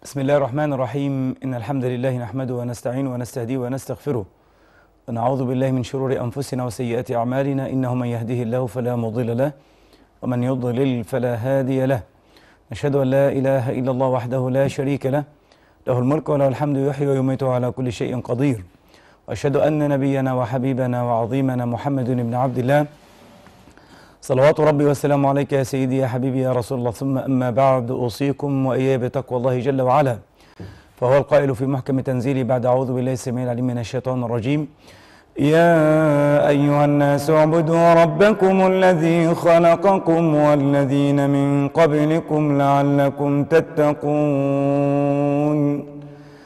بسم الله الرحمن الرحيم إن الحمد لله نحمده ونستعينه ونستهديه ونستغفره ونعوذ بالله من شرور أنفسنا وسيئات أعمالنا إنه من يهده الله فلا مضل له ومن يضلل فلا هادي له نشهد أن لا إله إلا الله وحده لا شريك له له الملك وله الحمد يحيي ويميت على كل شيء قدير وأشهد أن نبينا وحبيبنا وعظيمنا محمد بن عبد الله صلوات ربي والسلام عليك يا سيدي يا حبيبي يا رسول الله ثم أما بعد أوصيكم وإياي بتقوى الله جل وعلا فهو القائل في محكم تنزيلي بعد أعوذ بالله السميع العليم من الشيطان الرجيم يا أيها الناس اعبدوا ربكم الذي خلقكم والذين من قبلكم لعلكم تتقون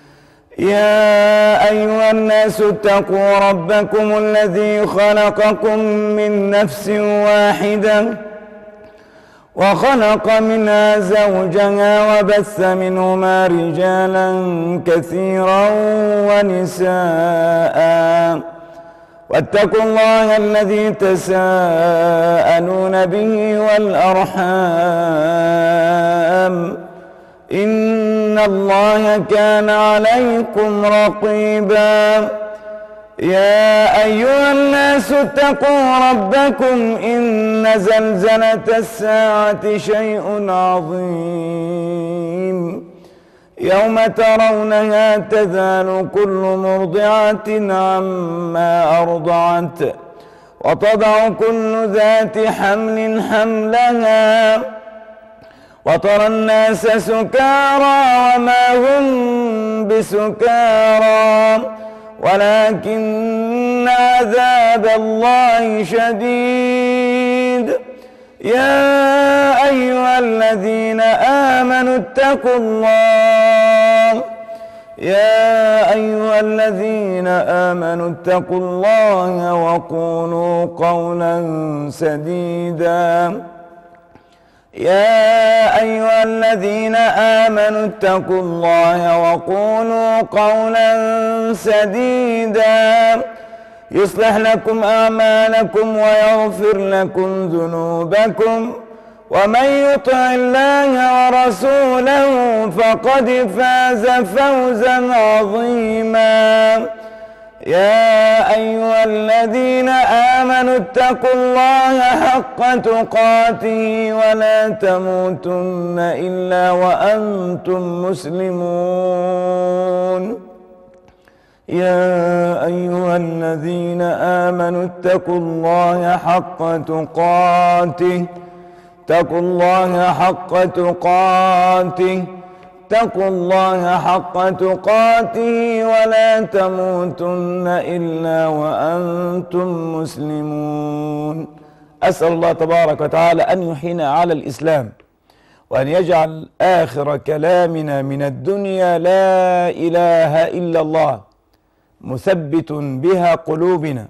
يا أيها الناس اتقوا ربكم الذي خلقكم من نفس واحدة وخلق منها زوجها وبث منهما رجالا كثيرا ونساء واتقوا الله الذي تساءلون به والأرحام إن الله كان عليكم رقيبا يا أيها الناس اتقوا ربكم إن زلزلة الساعة شيء عظيم يوم ترونها تذال كل مرضعة عما أرضعت وتضع كل ذات حمل حملها وترى الناس سكارى وما هم بسكارى ولكن عذاب الله شديد يا أيها الذين آمنوا اتقوا الله يا أيها الذين آمنوا اتقوا الله وقولوا قولا سديدا يا أيها الذين آمنوا اتقوا الله وقولوا قولا سديدا يصلح لكم أعمالكم ويغفر لكم ذنوبكم ومن يطع الله ورسوله فقد فاز فوزا عظيما يا أيها الذين آمنوا اتقوا الله حق تقاته ولا تموتن إلا وأنتم مسلمون يا أيها الذين آمنوا اتقوا الله حق تقاته اتقوا الله حق تقاته اتقوا الله حق تقاته ولا تموتن إلا وأنتم مسلمون أسأل الله تبارك وتعالى أن يحيينا على الإسلام وأن يجعل آخر كلامنا من الدنيا لا إله إلا الله مثبت بها قلوبنا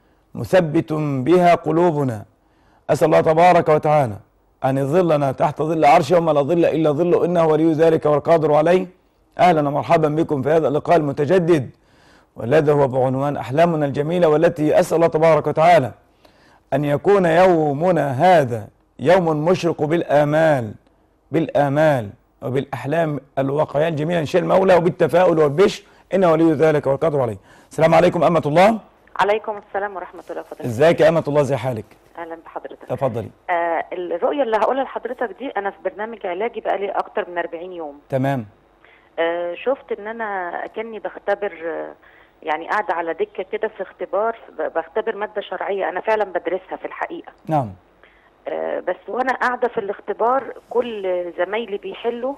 مثبت بها قلوبنا أسأل الله تبارك وتعالى أن يظلنا تحت ظل عرشه وما لا ظل إلا ظله إنه ولي ذلك والقادر عليه أهلا ومرحبا بكم في هذا اللقاء المتجدد والذي هو بعنوان أحلامنا الجميلة والتي أسأل الله تبارك وتعالى أن يكون يومنا هذا يوم مشرق بالآمال بالآمال وبالأحلام الواقعية الجميلة إن شاء المولى وبالتفاؤل والبشر إنه ولي ذلك والقادر عليه السلام عليكم أمة الله عليكم السلام ورحمة الله وبركاته ازيك يا أمة الله زي حالك أهلا بحضرتك تفضلي آه الرؤية اللي هقولها لحضرتك دي أنا في برنامج علاجي بقالي أكتر من 40 يوم تمام آه شفت إن أنا كأني بختبر آه يعني قاعدة على دكة كده في اختبار ب- بختبر مادة شرعية أنا فعلا بدرسها في الحقيقة نعم آه بس وأنا قاعدة في الاختبار كل زمايلي بيحلوا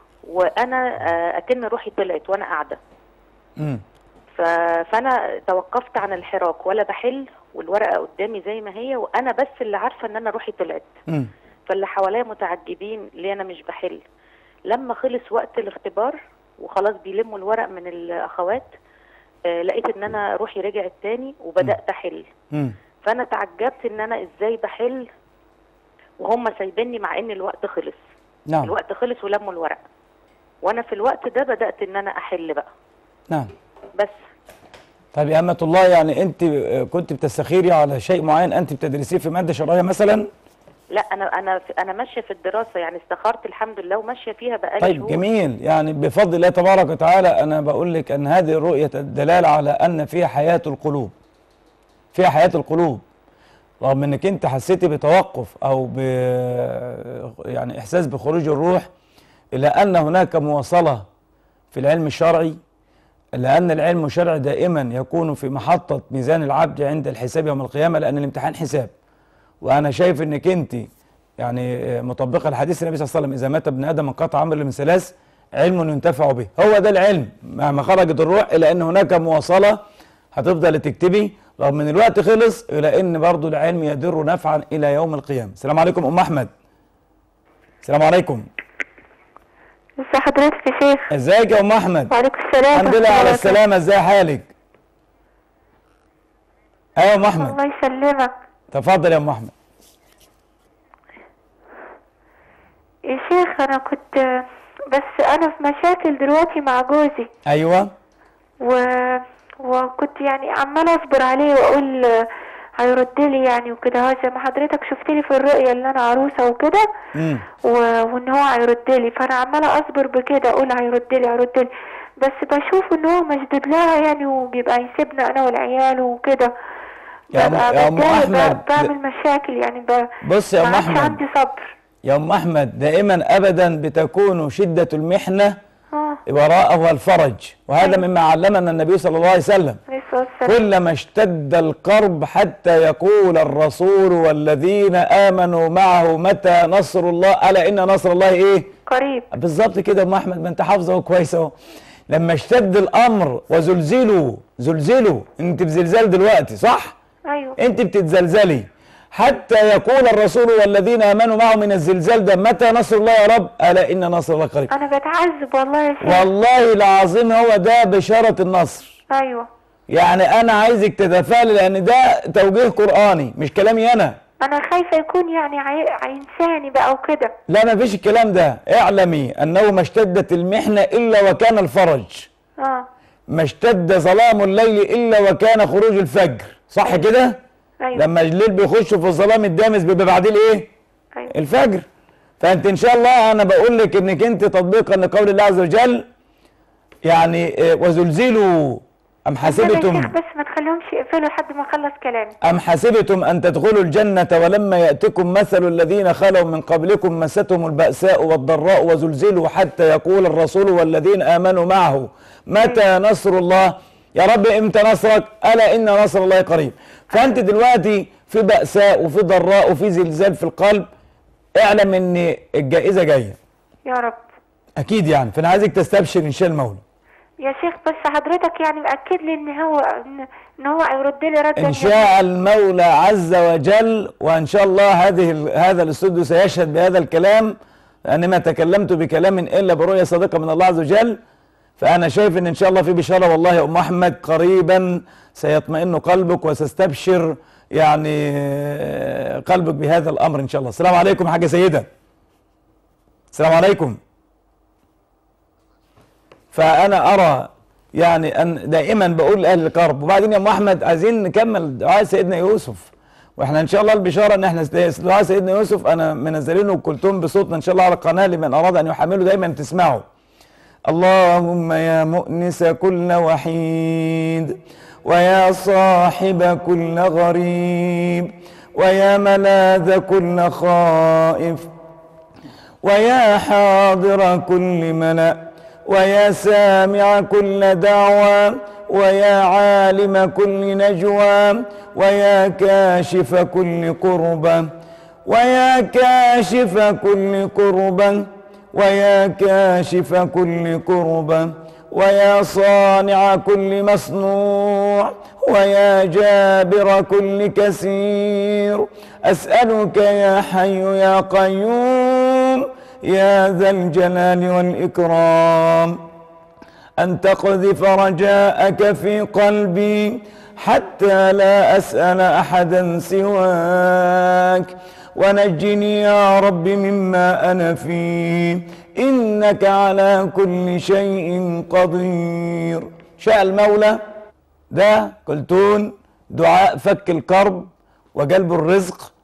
وأنا آه أكن روحي طلعت وأنا قاعدة امم ف... فانا توقفت عن الحراك ولا بحل والورقه قدامي زي ما هي وانا بس اللي عارفه ان انا روحي طلعت امم فاللي حواليا متعجبين ليه انا مش بحل لما خلص وقت الاختبار وخلاص بيلموا الورق من الاخوات آه لقيت ان انا روحي رجعت تاني وبدات احل امم فانا تعجبت ان انا ازاي بحل وهم سايبيني مع ان الوقت خلص نعم الوقت خلص ولموا الورق وانا في الوقت ده بدات ان انا احل بقى نعم بس طيب يا أمة الله يعني أنت كنت بتستخيري على شيء معين أنت بتدرسيه في مادة شرعية مثلا؟ لا انا انا انا ماشيه في الدراسه يعني استخرت الحمد لله وماشيه فيها بقالي طيب شهور. جميل يعني بفضل الله تبارك وتعالى انا بقول لك ان هذه الرؤيه الدلاله على ان فيها حياه القلوب فيها حياه القلوب رغم انك انت حسيتي بتوقف او ب يعني احساس بخروج الروح الا ان هناك مواصله في العلم الشرعي لان العلم الشرعي دائما يكون في محطه ميزان العبد عند الحساب يوم القيامه لان الامتحان حساب وانا شايف انك انت يعني مطبقه الحديث النبي صلى الله عليه وسلم اذا مات ابن ادم انقطع عمل من ثلاث علم ينتفع به هو ده العلم مهما خرجت الروح الى ان هناك مواصله هتفضل تكتبي رغم ان الوقت خلص الى ان برضو العلم يدر نفعا الى يوم القيامه السلام عليكم ام احمد السلام عليكم ازي حضرتك يا شيخ ازيك يا ام احمد وعليكم السلام الحمد لله على السلامه ازاي حالك ايوه يا ام احمد الله يسلمك تفضل يا ام احمد يا شيخ انا كنت بس انا في مشاكل دلوقتي مع جوزي ايوه و... وكنت يعني عمالة اصبر عليه واقول هيرد لي يعني وكده هو زي ما حضرتك شفت لي في الرؤية اللي انا عروسة وكده امم و... وان هو هيرد لي فانا عمالة اصبر بكده اقول هيرد لي هيرد لي بس بشوف ان هو مشدود لها يعني وبيبقى يسيبنا انا والعيال وكده يا أم- ببقى يا أم بتضايق، أحمد، ب- بعمل مشاكل يعني ب... بص يا ما ام عادش احمد عندي صبر يا ام احمد دائما ابدا بتكون شده المحنه اه وراءه الفرج وهذا مما علمنا النبي صلى الله عليه وسلم عليه الصلاة والسلام كلما اشتد الكرب حتى يقول الرسول والذين امنوا معه متى نصر الله الا ان نصر الله ايه قريب بالظبط كده يا ام احمد ما انت حافظه كويس اهو لما اشتد الامر وزلزلوا زلزلوا انت في زلزال دلوقتي صح ايوه انت بتتزلزلي حتى يقول الرسول والذين امنوا معه من الزلزال ده متى نصر الله يا رب الا ان نصر الله قريب انا بتعذب والله يا شيخ والله العظيم هو ده بشاره النصر ايوه يعني انا عايزك تتفائلي لان ده توجيه قراني مش كلامي انا انا خايفه يكون يعني عي... هينساني بقى وكده لا ما فيش الكلام ده اعلمي انه ما اشتدت المحنه الا وكان الفرج اه ما اشتد ظلام الليل الا وكان خروج الفجر صح كده ايوه لما الليل بيخش في الظلام الدامس بيبقى بعدين ايه ايوه الفجر فانت ان شاء الله انا بقول لك انك انت تطبيقا لقول الله عز وجل يعني آه، وزلزلوا ام ربنا يا حسبتم شيخ بس ما تخليهمش يقفلوا لحد ما اخلص كلامي أم حسبتم أن تدخلوا الجنة ولما يأتكم مثل الذين خلوا من قبلكم مستهم البأساء والضراء وزلزلوا حتى يقول الرسول والذين آمنوا معه متى نصر الله يا رب إمتى نصرك ألا إن نصر الله قريب فأنت دلوقتي في بأساء وفي ضراء وفي زلزال في القلب اعلم إن الجائزة جاية يا رب أكيد يعني فأنا عايزك تستبشر إن شاء المولى يا شيخ بس حضرتك يعني مأكد لي ان هو ان, إن هو هيرد لي ردا إن شاء المولى عز وجل وإن شاء الله هذه ال- هذا الاستوديو سيشهد بهذا الكلام لأن ما تكلمت بكلام إلا برؤية صادقة من الله عز وجل فأنا شايف إن إن شاء الله في بشارة والله يا أم أحمد قريبا سيطمئن قلبك وستستبشر يعني آه، قلبك بهذا الأمر إن شاء الله السلام عليكم حاجة سيدة السلام عليكم فانا ارى يعني ان دائما بقول لاهل الكرب وبعدين يا ام احمد عايزين نكمل دعاء سيدنا يوسف واحنا ان شاء الله البشاره ان احنا دعاء سيدنا يوسف انا منزلينه وقلتهم بصوتنا ان شاء الله على القناه لمن اراد ان يحمله دايما تسمعوا اللهم يا مؤنس كل وحيد ويا صاحب كل غريب ويا ملاذ كل خائف ويا حاضر كل ملأ ويا سامع كل دعوى ويا عالم كل نجوى ويا كاشف كل قربة ويا كاشف كل قربة ويا كاشف كل كربة ويا صانع كل مصنوع ويا جابر كل كسير أسألك يا حي يا قيوم يا ذا الجلال والإكرام أن تقذف رجاءك في قلبي حتى لا أسأل أحدا سواك ونجني يا رب مما أنا فيه إنك على كل شيء قدير شاء المولى ده قلتون دعاء فك الكرب وجلب الرزق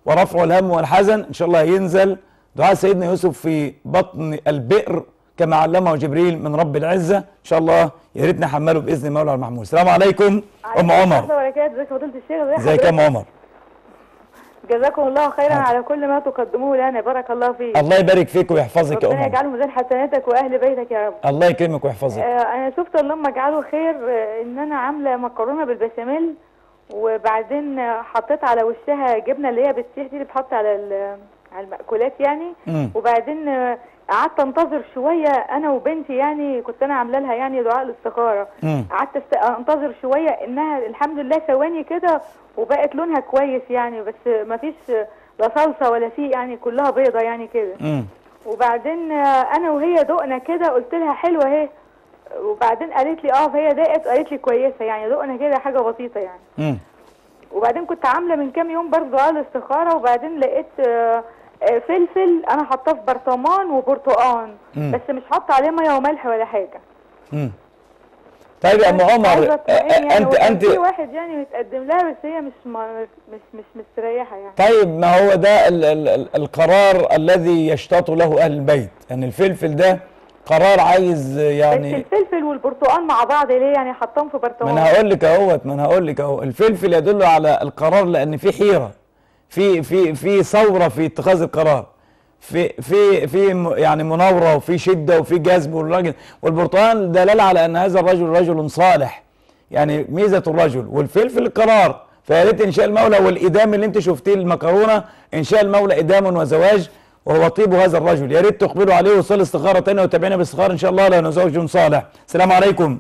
ورفع الهم والحزن ان شاء الله ينزل دعاء سيدنا يوسف في بطن البئر كما علمه جبريل من رب العزه ان شاء الله يا ريت نحمله باذن المولى المحمود السلام عليكم ام عمر وبركاته ازيك يا فضيله الشيخ ازيك يا ام عمر جزاكم الله خيرا على كل ما تقدموه لنا بارك الله فيك الله يبارك فيك ويحفظك يا ام ربنا عمر يجعله ميزان حسناتك واهل بيتك يا رب الله يكرمك ويحفظك آه انا شفت اللهم اجعله خير آه ان انا عامله مكرونه بالبشاميل وبعدين آه، حطيت على وشها جبنه اللي هي بتسيح دي اللي بتحط على ال- على المأكولات يعني مم. وبعدين آه، قعدت انتظر شويه انا وبنتي يعني كنت انا عامله لها يعني دعاء الاستخاره مم. قعدت است- انتظر شويه انها الحمد لله ثواني كده وبقت لونها كويس يعني بس ما فيش لا صلصه ولا في يعني كلها بيضه يعني كده مم. وبعدين آه، انا وهي دقنا كده قلت لها حلوه اهي وبعدين قالت لي اه فهي دقت قالت لي كويسه يعني دقنا كده حاجه بسيطه يعني مم. وبعدين كنت عامله من كام يوم برضه دعاء الاستخاره وبعدين لقيت آه، آه، فلفل انا حاطاه في برطمان وبرتقان مم. بس مش حاطه عليه ميه وملح ولا حاجه مم. طيب يا ام عايزة عمر أطمئن يعني انت وكان انت في واحد يعني متقدم لها بس هي مش ما مش مش مستريحه يعني طيب ما هو ده ال ال ال القرار الذي يشتاط له اهل البيت يعني الفلفل ده قرار عايز بس يعني الفلفل والبرتقال مع بعض ليه يعني حطاهم في ما برطمان انا هقول لك اهوت ما انا هقول لك اهو الفلفل يدل على القرار لان في حيره في في في ثوره في اتخاذ القرار في في في م- يعني مناوره وفي شده وفي جذب والراجل والبرتقال دلاله على ان هذا الرجل رجل صالح يعني ميزه الرجل والفلفل القرار فيا ريت ان شاء المولى والادام اللي انت شفتيه المكرونه ان شاء المولى ادام وزواج وهو طيب هذا الرجل يا ريت تقبلوا عليه وصلي استخاره تانية وتابعنا باستخاره ان شاء الله لانه زوج صالح السلام عليكم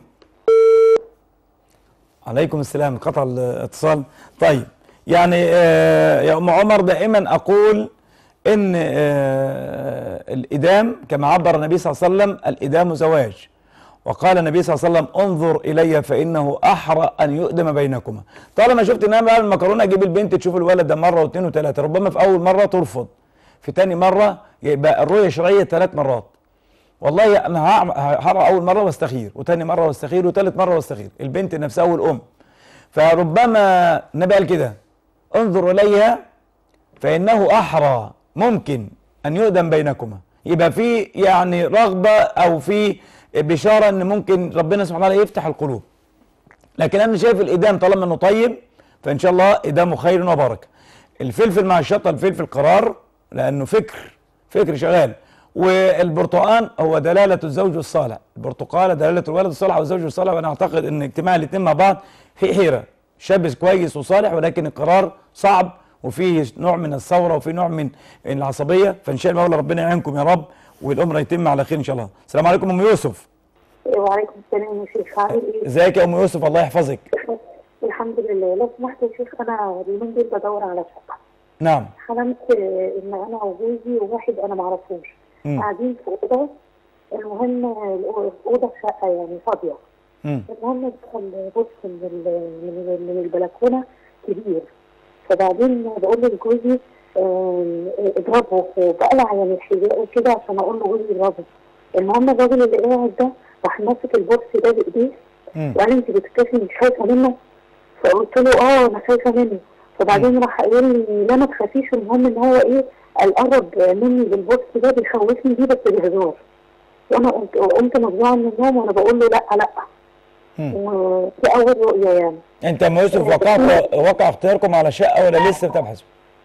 عليكم السلام قطع الاتصال طيب يعني آه يا ام عمر دائما اقول ان آه الادام كما عبر النبي صلى الله عليه وسلم الادام زواج وقال النبي صلى الله عليه وسلم انظر الي فانه احرى ان يؤدم بينكما طالما شفت ان انا بعمل المكرونه اجيب البنت تشوف الولد ده مره واثنين وثلاثه ربما في اول مره ترفض في تاني مره يبقى الرؤيه الشرعيه ثلاث مرات والله انا هعم- هقرا اول مره واستخير وتاني مره واستخير وتالت مره واستخير البنت نفسها والام فربما النبي قال كده انظر اليها فانه احرى ممكن ان يؤدم بينكما يبقى في يعني رغبه او في بشاره ان ممكن ربنا سبحانه وتعالى يفتح القلوب لكن انا شايف الادام طالما انه طيب فان شاء الله ادامه خير وبركه الفلفل مع الشطه الفلفل قرار لانه فكر فكر شغال والبرتقال هو دلاله الزوج الصالح البرتقاله دلاله الولد الصالح والزوج الصالح وانا اعتقد ان اجتماع الاثنين مع بعض في حيره شاب كويس وصالح ولكن القرار صعب وفيه نوع من الثوره وفي نوع من العصبيه فان شاء الله ربنا يعينكم يا رب والامر يتم على خير ان شاء الله السلام عليكم ام يوسف وعليكم السلام يا شيخ عامل ايه؟ ازيك يا ام يوسف الله يحفظك الحمد لله لو سمحت يا شيخ انا اليومين دول بدور على شقه نعم حلمت آه، ان انا وجوزي وواحد انا معرفوش مم. قاعدين في اوضه المهم آه، الاوضه في شقه يعني فاضيه مم. المهم دخل بص من ال- من ال- من البلكونه كبير فبعدين بقول لجوزي آه، اضربه وبقلع يعني الحذاء وكده عشان اقول له جوزي اضربه المهم الراجل اللي قاعد ده راح ماسك البورس ده بايديه مم. وقال لي انت بتكتفي مش خايفه منه فقلت له اه انا خايفه منه فبعدين راح قايل لي لا ما تخافيش المهم ان هو ايه قال قرب مني بالبوكس ده بيخوفني بيه بس بهزار وانا قمت قمت مفزوعه من النوم وانا بقول له لا لا مم. ودي اول رؤيه يعني انت يا ام يوسف وقعت وقع اختياركم على شقه ولا لسه بتبحثوا؟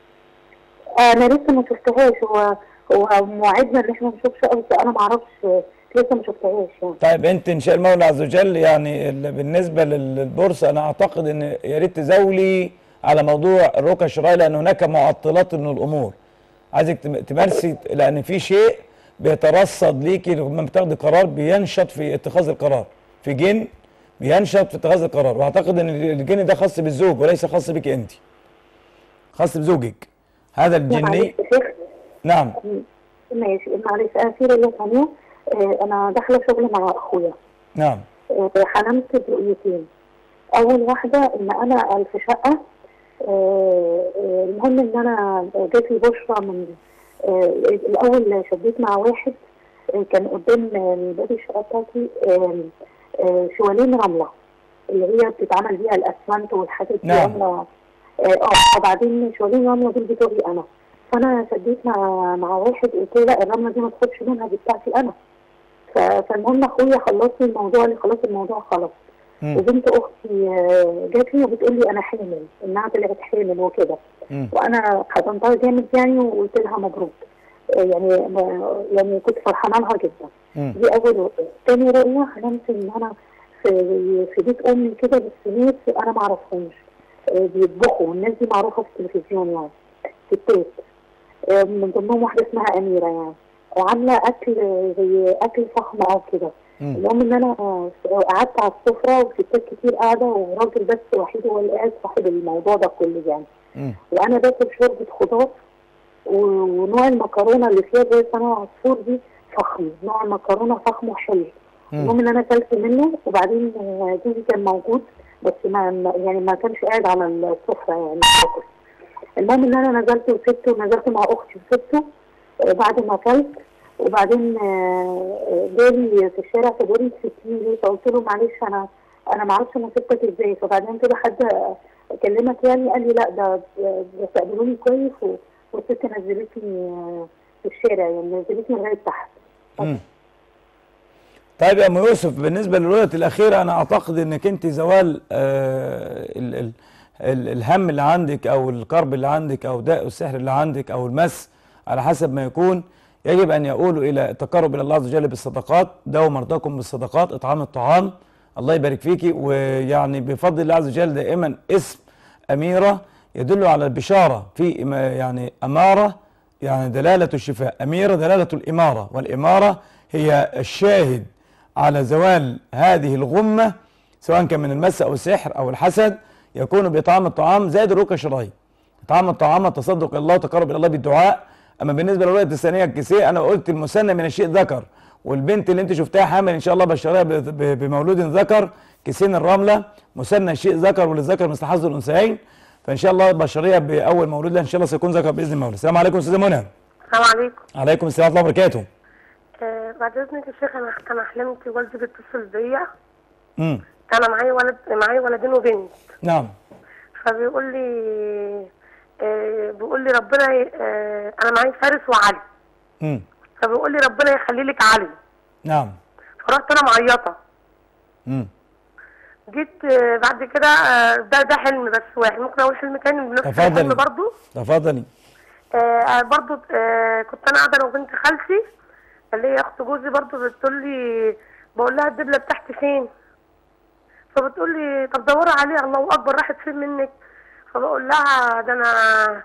انا لسه ما شفتهاش هو هو موعدنا ان احنا نشوف شقه بس انا ما اعرفش لسه ما شفتهاش يعني طيب انت ان شاء المولى عز وجل يعني ال- بالنسبه لل- للبورصه انا اعتقد ان يا ريت تزاولي على موضوع الرقى الشرعيه لان هناك معطلات من الامور عايزك تم- تمارسي لان في شيء بيترصد ليكي لما بتاخدي قرار بينشط في اتخاذ القرار في جن بينشط في اتخاذ القرار واعتقد ان الجن ده خاص بالزوج وليس خاص بك انت خاص بزوجك هذا معلش الجني يا شيخ نعم ماشي معلش انا في رؤيه ثانيه آه، انا داخله شغل مع اخويا نعم آه، حلمت برؤيتين اول واحده ان انا في شقه آه، آه، المهم ان انا جات لي بشرى من آه، الاول شديت مع واحد آه، كان قدام آه، باب الشقه بتاعتي آه، آه، شوالين رمله اللي هي بتتعمل بيها الاسمنت والحاجات دي نعم. رمله اه آه، وبعدين شوالين الرمله دول بتوعي انا فانا شديت مع مع واحد قلت له لا الرمله دي ما تاخدش منها دي بتاعتي انا ف- فالمهم اخويا خلص لي الموضوع قال لي خلاص الموضوع خلاص مم. وبنت اختي آه، جات لي وبتقول لي انا حامل انها طلعت حامل وكده مم. وانا حضنتها جامد يعني وقلت لها مبروك آه، يعني ما- يعني كنت فرحانه لها جدا مم. دي اول رؤيه تاني رؤيه حلمت ان انا في في بيت امي كده بس ناس انا ما اعرفهمش آه، بيطبخوا الناس دي معروفه في التلفزيون يعني ستات آه، من ضمنهم واحده اسمها اميره يعني وعامله اكل آه، زي اكل فخم او كده مم. المهم ان انا آه، قعدت على السفره وستات كتير قاعده وراجل بس وحيد هو اللي قاعد صاحب الموضوع ده كله يعني مم. وانا باكل شوربه خضار و- ونوع المكرونه اللي فيها زي صنع عصفور دي فخم نوع المكرونه فخم وحلو مم. المهم ان انا اكلت منه وبعدين آه، جوزي كان موجود بس ما ما- يعني ما كانش قاعد على السفره يعني باكل. المهم ان انا نزلت وسبته ونزلت مع اختي وسبته آه، بعد ما اكلت وبعدين آه، آه، جالي في الشارع فبيقول لي سبتيني ليه فقلت له معلش انا انا ما اعرفش انا سبتك ازاي فبعدين كده حد كلمك يعني قال لي لا ده ده استقبلوني كويس و- والست نزلتني آه، في الشارع يعني نزلتني لغايه تحت مم. طيب يا ام يوسف بالنسبه للرؤيه الاخيره انا اعتقد انك انت زوال آه ال ال ال الهم اللي عندك او الكرب اللي عندك او داء السحر اللي عندك او المس على حسب ما يكون يجب ان يؤولوا الى التقرب الى الله عز وجل بالصدقات داووا مرضاكم بالصدقات اطعام الطعام الله يبارك فيكي ويعني بفضل الله عز وجل دائما اسم اميره يدل على البشاره في إما- يعني اماره يعني دلاله الشفاء اميره دلاله الاماره والاماره هي الشاهد على زوال هذه الغمه سواء كان من المس او السحر او الحسد يكون باطعام الطعام زائد الرقيه الشرعيه طعام الطعام التصدق الى الله وتقرب الى الله بالدعاء اما بالنسبه للرؤيه الثانيه الكيسيه انا قلت المثنى من الشيء ذكر والبنت اللي انت شفتها حامل ان شاء الله بشرها ب- ب- بمولود ذكر كيسين الرمله مثنى الشيء ذكر وللذكر مثل حظ الانثيين فان شاء الله بشريه باول مولود لها ان شاء الله سيكون ذكر باذن المولى السلام عليكم استاذه منى السلام عليكم عليكم السلام ورحمه الله وبركاته آه بعد اذنك يا شيخ انا انا حلمت والدي بيتصل بيا امم انا معايا ولد معايا ولدين وبنت نعم فبيقول لي آه بيقول لي ربنا ي... آه انا معايا فارس وعلي امم فبيقول لي ربنا يخلي لك علي نعم فرحت انا معيطه امم جيت آه بعد كده آه ده ده حلم بس واحد ممكن اقول حلم تاني بنفس تفضلي. الحلم برضه تفضلي آه برضو آه كنت انا قاعده انا وبنت خالتي اللي هي اخت جوزي برضو بتقول لي بقول لها الدبله بتاعتي فين فبتقول لي طب دوري عليها الله اكبر راحت فين منك فبقول لها ده انا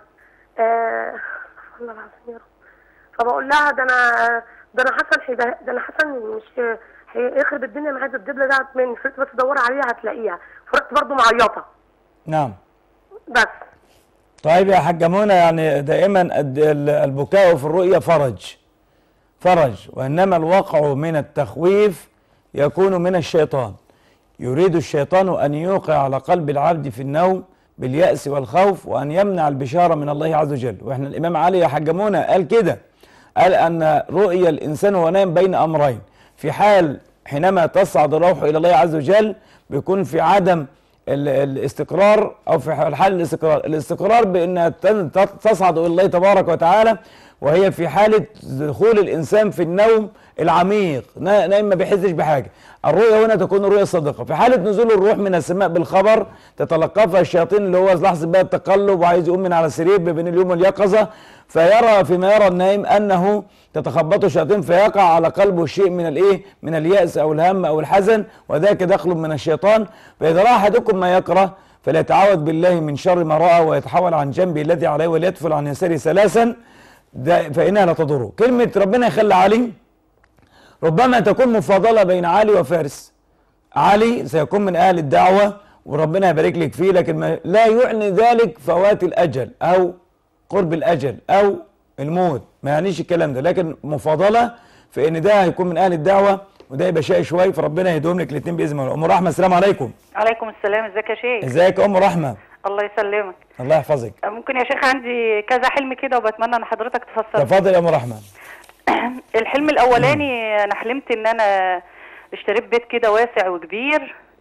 آه استغفر الله العظيم يا رب فبقول لها ده انا ده انا حسن حدا ده انا حسن مش هيخرب الدنيا معايا ده الدبله دعت مني فقلت بس دوري عليها هتلاقيها فرحت برضو معيطه نعم بس طيب يا حاجة منى يعني دائما الد- ال- البكاء في الرؤيا فرج فرج وإنما الوقع من التخويف يكون من الشيطان يريد الشيطان أن يوقع على قلب العبد في النوم باليأس والخوف وأن يمنع البشارة من الله عز وجل وإحنا الإمام علي يا حاجة منى قال كده قال أن رؤيا الإنسان وهو نايم بين أمرين في حال حينما تصعد الروح إلى الله عز وجل بيكون في عدم ال- الاستقرار او في حال الاستقرار الاستقرار بان تن- تت- تصعد الى الله تبارك وتعالى وهي في حاله دخول الانسان في النوم العميق نا- نايم ما بيحسش بحاجه الرؤيا هنا تكون رؤيا صادقه في حاله نزول الروح من السماء بالخبر تتلقفها الشياطين اللي هو لحظه بقى التقلب وعايز يقوم من على السرير بين اليوم واليقظه فيرى فيما يرى النائم انه تتخبطه الشياطين فيقع على قلبه شيء من الايه من الياس او الهم او الحزن وذاك دخل من الشيطان فاذا راى احدكم ما يكره فليتعوذ بالله من شر ما راى ويتحول عن جنبه الذي عليه وليدفل عن يساره ثلاثا ده فانها لا تضره كلمه ربنا يخلي علي ربما تكون مفاضله بين علي وفارس علي سيكون من اهل الدعوه وربنا يبارك لك فيه لكن ما لا يعني ذلك فوات الاجل او قرب الاجل او الموت ما يعنيش الكلام ده لكن مفاضله في ان ده هيكون من اهل الدعوه وده يبقى شقي شويه فربنا يهديهم لك الاثنين باذن الله ام رحمه السلام عليكم عليكم السلام ازيك يا شيخ ازيك يا ام رحمه الله يسلمك الله يحفظك ممكن يا شيخ عندي كذا حلم كده وبتمنى ان حضرتك تفسر تفضل يا ام رحمه الحلم الاولاني انا حلمت ان انا اشتريت بيت كده واسع وكبير مم.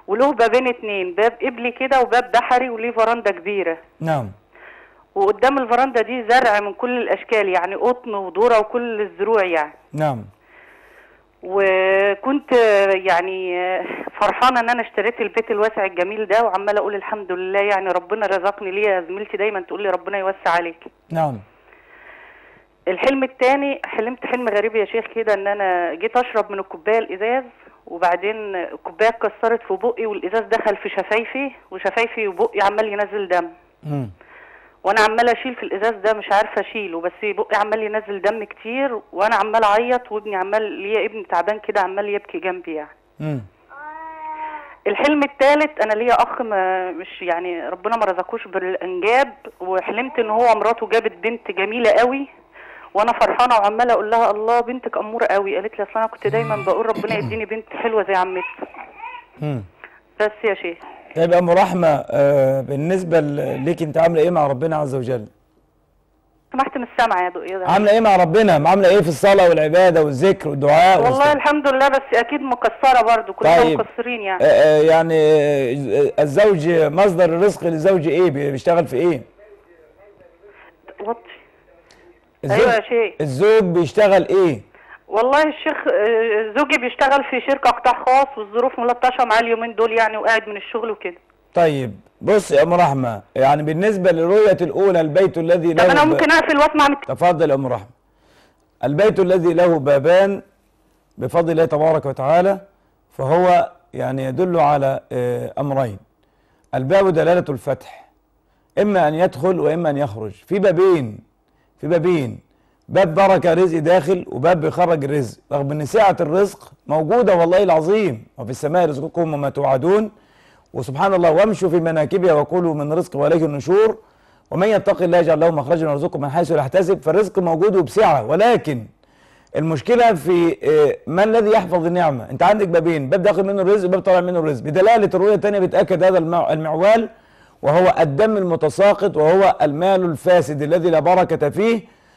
وله بابين اتنين باب قبلي كده وباب بحري وليه فراندا كبيره نعم وقدام الفراندا دي زرع من كل الاشكال يعني قطن وذره وكل الزروع يعني نعم وكنت يعني فرحانه ان انا اشتريت البيت الواسع الجميل ده وعماله اقول الحمد لله يعني ربنا رزقني ليه يا زميلتي دايما تقول لي ربنا يوسع عليك نعم الحلم التاني حلمت حلم غريب يا شيخ كده ان انا جيت اشرب من الكوبايه الازاز وبعدين الكوبايه اتكسرت في بقي والازاز دخل في شفايفي وشفايفي وبقي عمال ينزل دم مم. وانا عماله اشيل في الازاز ده مش عارفه اشيله بس بقي عمال ينزل دم كتير وانا عمال اعيط وابني عمال ليا ابني تعبان كده عمال يبكي جنبي يعني مم. الحلم الثالث انا ليا اخ ما مش يعني ربنا ما رزقوش بالانجاب وحلمت ان هو مراته جابت بنت جميله قوي وانا فرحانه وعماله اقول لها الله بنتك اموره قوي قالت لي اصل انا كنت دايما بقول ربنا يديني بنت حلوه زي عمتي مم. بس يا شيخ طيب يا ام رحمه آه بالنسبه ل- ليك انت عامله ايه مع ربنا عز وجل سمحت من السمع يا دو يا عامله ايه مع ربنا عامله ايه في الصلاه والعباده والذكر والدعاء والله والاستغفار؟ الحمد لله بس اكيد مقصره برضو كلنا طيب. مقصرين آه يعني آه يعني آه الزوج مصدر الرزق للزوج ايه بيشتغل في ايه وطي الزوج ايوه يا شيخ الزوج بيشتغل ايه والله الشيخ آه، زوجي بيشتغل في شركه قطاع خاص والظروف ملطشه معاه اليومين دول يعني وقاعد من الشغل وكده طيب بص يا ام رحمه يعني بالنسبه للرؤيه الاولى البيت الذي طب له انا ب- ممكن اقفل واسمع من تفضل يا ام رحمه البيت الذي له بابان بفضل الله تبارك وتعالى فهو يعني يدل على آه، امرين الباب دلاله الفتح اما ان يدخل واما ان يخرج في بابين في بابين باب بركه رزق داخل وباب بيخرج الرزق رغم ان سعه الرزق موجوده والله العظيم وفي السماء رزقكم وما توعدون وسبحان الله وامشوا في مناكبها وكلوا من رزق واليه النشور ومن يتق الله يجعل له مخرجا ويرزقه من حيث لا يحتسب فالرزق موجود وبسعه ولكن المشكله في آه، ما الذي يحفظ النعمه انت عندك بابين باب داخل منه الرزق وباب طالع منه الرزق بدلاله الرؤيه الثانيه بتاكد هذا المع- المعوال وهو الدم المتساقط وهو المال الفاسد الذي لا بركه فيه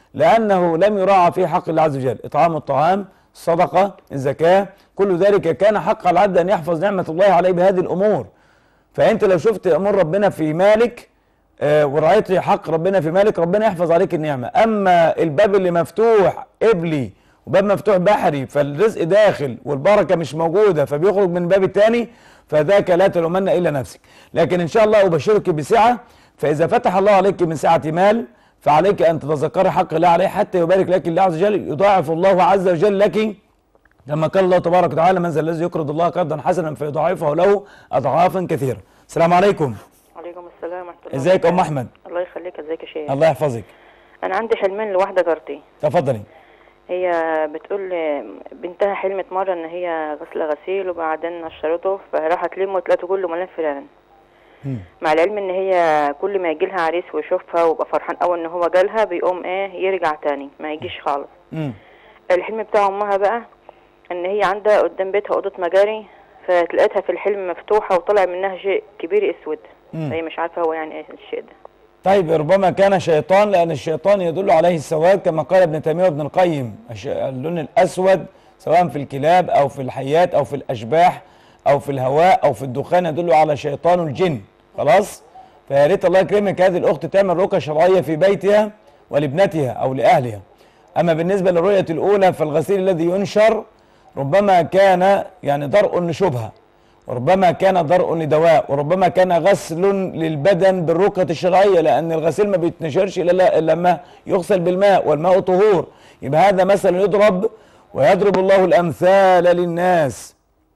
لانه لم يراعى فيه حق الله عز وجل اطعام الطعام الصدقه الزكاه كل ذلك كان حق على العبد ان يحفظ نعمه الله عليه بهذه الامور فانت لو شفت امور ربنا في مالك آه، ورعيت حق ربنا في مالك ربنا يحفظ عليك النعمه اما الباب اللي مفتوح قبلي وباب مفتوح بحري فالرزق داخل والبركه مش موجوده فبيخرج من الباب الثاني فذاك لا تلومن الا نفسك لكن ان شاء الله ابشرك بسعه فاذا فتح الله عليك من سعه مال فعليك ان تتذكري حق الله عليه حتى يبارك لك الله عز وجل يضاعف الله عز وجل لك كما قال الله تبارك وتعالى من ذا الذي يقرض الله قرضا حسنا فيضاعفه له اضعافا كثيره. السلام عليكم. وعليكم السلام ورحمه الله ازيك يا ام وبركاته. احمد؟ الله يخليك ازيك يا شيخ الله يحفظك. انا عندي حلمين لواحده جارتي تفضلي. هي بتقول لي بنتها حلمت مره ان هي غسله غسيل وبعدين نشرته فراحت تلمه وتلاقته كله مليان فيران مم. مع العلم ان هي كل ما يجي لها عريس ويشوفها ويبقى فرحان قوي ان هو جالها بيقوم ايه يرجع تاني ما يجيش خالص مم. الحلم بتاع امها بقى ان هي عندها قدام بيتها اوضه مجاري فتلاقيتها في الحلم مفتوحه وطلع منها شيء كبير اسود مم. هي مش عارفه هو يعني ايه الشيء ده طيب ربما كان شيطان لان الشيطان يدل عليه السواد كما قال ابن تيميه وابن القيم الش- اللون الاسود سواء في الكلاب او في الحيات او في الاشباح او في الهواء او في الدخان يدل على شيطان الجن خلاص فيا ريت الله يكرمك هذه الاخت تعمل رقى شرعيه في بيتها ولابنتها او لاهلها اما بالنسبه للرؤيه الاولى فالغسيل الذي ينشر ربما كان يعني درء لشبهه وربما كان درء لدواء وربما كان غسل للبدن بالرقية الشرعية لأن الغسيل ما بيتنشرش إلا إلا لما يغسل بالماء والماء طهور يبقى هذا مثل يضرب ويضرب الله الأمثال للناس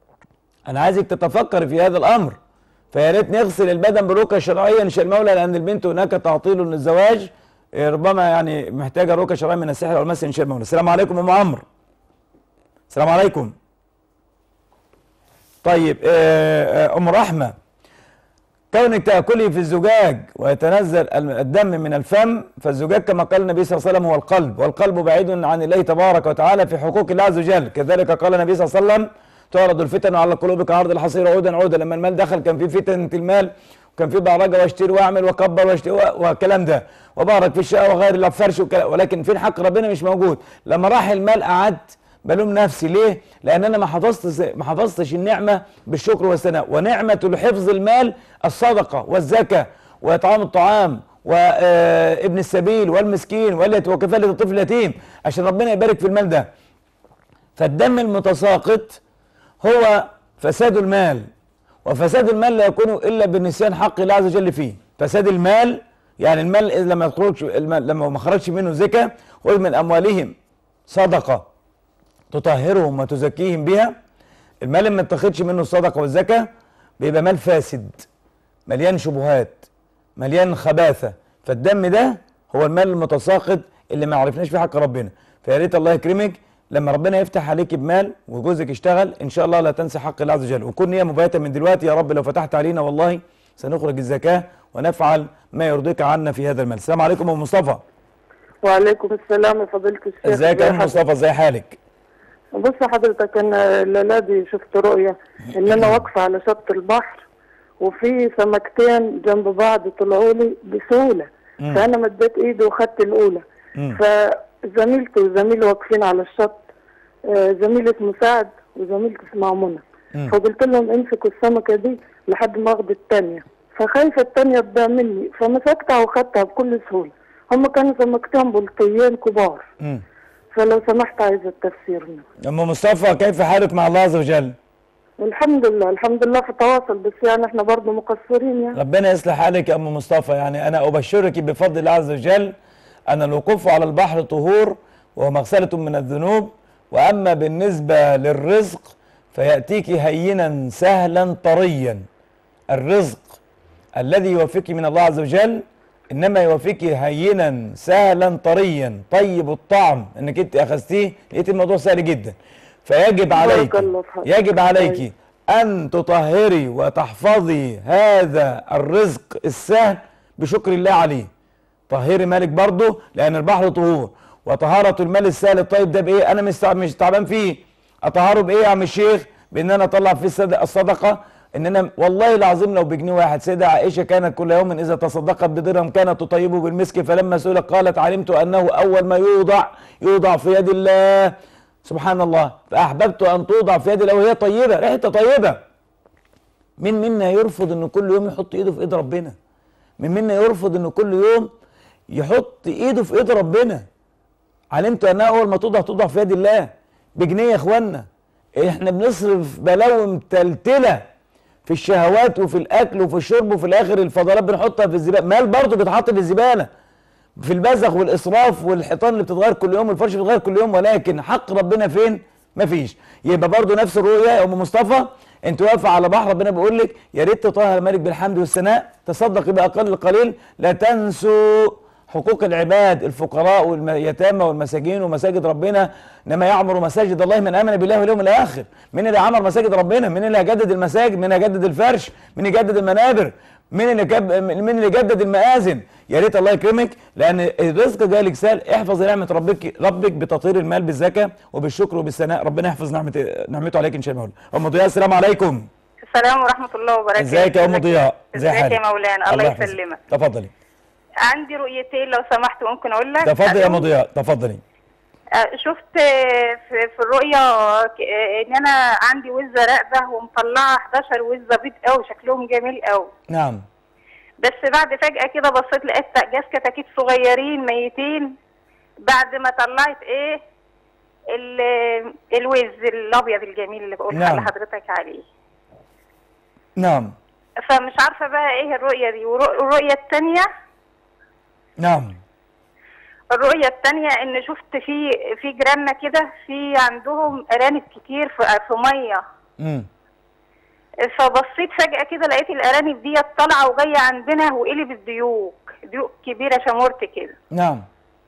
أنا عايزك تتفكر في هذا الأمر فيا ريت نغسل البدن بالرقية الشرعية إن شاء المولى لأن البنت هناك تعطيل للزواج إيه، ربما يعني محتاجة رقية شرعية من السحر والمس إن شاء المولى السلام عليكم أم عمرو السلام عليكم طيب آه، آه، ام رحمه كونك تاكلي في الزجاج ويتنزل الم- الدم من الفم فالزجاج كما قال النبي صلى الله عليه وسلم هو القلب والقلب بعيد عن الله تبارك وتعالى في حقوق الله عز وجل كذلك قال النبي صلى الله عليه وسلم تعرض الفتن على القلوب كعرض الحصير عودا عودا لما المال دخل كان في فتنه المال وكان في بعرجه واشتري واعمل وكبر واشتري و- والكلام ده وبارك في الشقه وغير الفرش وكلا- ولكن فين حق ربنا مش موجود لما راح المال قعدت بلوم نفسي ليه لان انا ما حفظتش ما حفظتش النعمه بالشكر والثناء ونعمه لحفظ المال الصدقه والزكاه واطعام الطعام وابن السبيل والمسكين واليت وكفاله الطفل اليتيم عشان ربنا يبارك في المال ده فالدم المتساقط هو فساد المال وفساد المال لا يكون الا بنسيان حق الله عز وجل فيه فساد المال يعني المال إذا لما يخرجش المال لما ما خرجش منه زكاه خذ من اموالهم صدقه تطهرهم وتزكيهم بها المال اللي ما اتخذش منه الصدقه والزكاه بيبقى مال فاسد مليان شبهات مليان خباثه فالدم ده هو المال المتساقط اللي ما عرفناش فيه حق ربنا فيا ريت الله يكرمك لما ربنا يفتح عليك بمال وجوزك يشتغل ان شاء الله لا تنسى حق الله عز وجل وكن نيه مبيته من دلوقتي يا رب لو فتحت علينا والله سنخرج الزكاه ونفعل ما يرضيك عنا في هذا المال السلام عليكم ام مصطفى وعليكم السلام يا فضيلة الشيخ ازيك يا ام ازي مصطفى ازي حالك بص حضرتك انا الليله دي شفت رؤيه ان انا واقفه على شط البحر وفي سمكتين جنب بعض طلعوا لي بسهوله مم. فانا مديت ايدي وخدت الاولى مم. فزميلتي وزميلي واقفين على الشط آه، زميلة مساعد وزميلتي اسمها منى مم. فقلت لهم امسكوا السمكه دي لحد ما اخد التانيه فخايفه التانيه تضيع مني فمسكتها وخدتها بكل سهوله هم كانوا سمكتين بلطيين كبار مم. فلو سمحت عايزه التفسير منه ام مصطفى كيف حالك مع الله عز وجل الحمد لله الحمد لله في تواصل بس يعني احنا برضه مقصرين يعني ربنا يصلح حالك يا ام مصطفى يعني انا ابشرك بفضل الله عز وجل ان الوقوف على البحر طهور وهو مغسله من الذنوب واما بالنسبه للرزق فياتيك هينا سهلا طريا الرزق الذي يوفيك من الله عز وجل انما يوفيك هينا سهلا طريا طيب الطعم انك انت اخذتيه لقيت الموضوع سهل جدا فيجب عليك الله في حقك. يجب عليك ان تطهري وتحفظي هذا الرزق السهل بشكر الله عليه طهري مالك برضه لان البحر طهور وطهارة المال السهل الطيب ده بايه انا مش تع- مش تعبان فيه اطهره بايه يا عم الشيخ بان انا اطلع فيه الصد- الصدقه ان انا والله العظيم لو بجنيه واحد سيدة عائشه كانت كل يوم اذا تصدقت بدرهم كانت تطيبه بالمسك فلما سئلت قالت علمت انه اول ما يوضع يوضع في يد الله سبحان الله فاحببت ان توضع في يد الله وهي طيبه ريحتها طيبه مين منا يرفض ان كل يوم يحط ايده في ايد ربنا مين منا يرفض ان كل يوم يحط ايده في ايد ربنا علمت انها اول ما توضع توضع في يد الله بجنيه يا اخوانا احنا بنصرف بلاوي متلتله في الشهوات وفي الاكل وفي الشرب وفي الاخر الفضلات بنحطها في الزباله مال برضه بيتحط في الزباله في البذخ والاسراف والحيطان اللي بتتغير كل يوم والفرش بيتغير كل يوم ولكن حق ربنا فين مفيش يبقى برضه نفس الرؤيه يا ام مصطفى انت واقفه على بحر ربنا بيقول لك يا ريت تطهر مالك بالحمد والثناء تصدقي باقل القليل لا تنسوا حقوق العباد الفقراء واليتامى والمساجين ومساجد ربنا انما يعمر مساجد الله من امن بالله واليوم الاخر مين اللي عمر مساجد ربنا مين اللي هيجدد المساجد مين اللي هيجدد الفرش مين يجدد المنابر مين اللي جاب مين اللي يجدد المآذن يا ريت الله يكرمك لان الرزق جالك سهل احفظ نعمه ربك ربك بتطهير المال بالزكاه وبالشكر وبالثناء ربنا يحفظ نعمه نعمته عليك ان شاء الله ام ضياء السلام عليكم السلام ورحمة الله وبركاته ازيك يا ام ضياء ازيك حالك؟ يا مولانا الله يحفظك. يسلمك تفضلي عندي رؤيتين لو سمحت ممكن اقول لك تفضلي يا ام ضياء تفضلي آه، شفت آه، في, في الرؤية آه، ان انا عندي وزة راقبة ومطلعة 11 وزة بيض قوي شكلهم جميل قوي نعم بس بعد فجأة كده بصيت لقيت جاز كتاكيت صغيرين ميتين بعد ما طلعت ايه ال- الوز الابيض الجميل اللي بقول نعم. لحضرتك عليه نعم فمش عارفة بقى ايه الرؤية دي والرؤ- والرؤية التانية نعم الرؤية التانية ان شفت في في جيراننا كده في عندهم ارانب كتير في في مية امم فبصيت فجأة كده لقيت الارانب دي طالعة وجاية عندنا وقلبت ديوك ديوك كبيرة شمورت كده نعم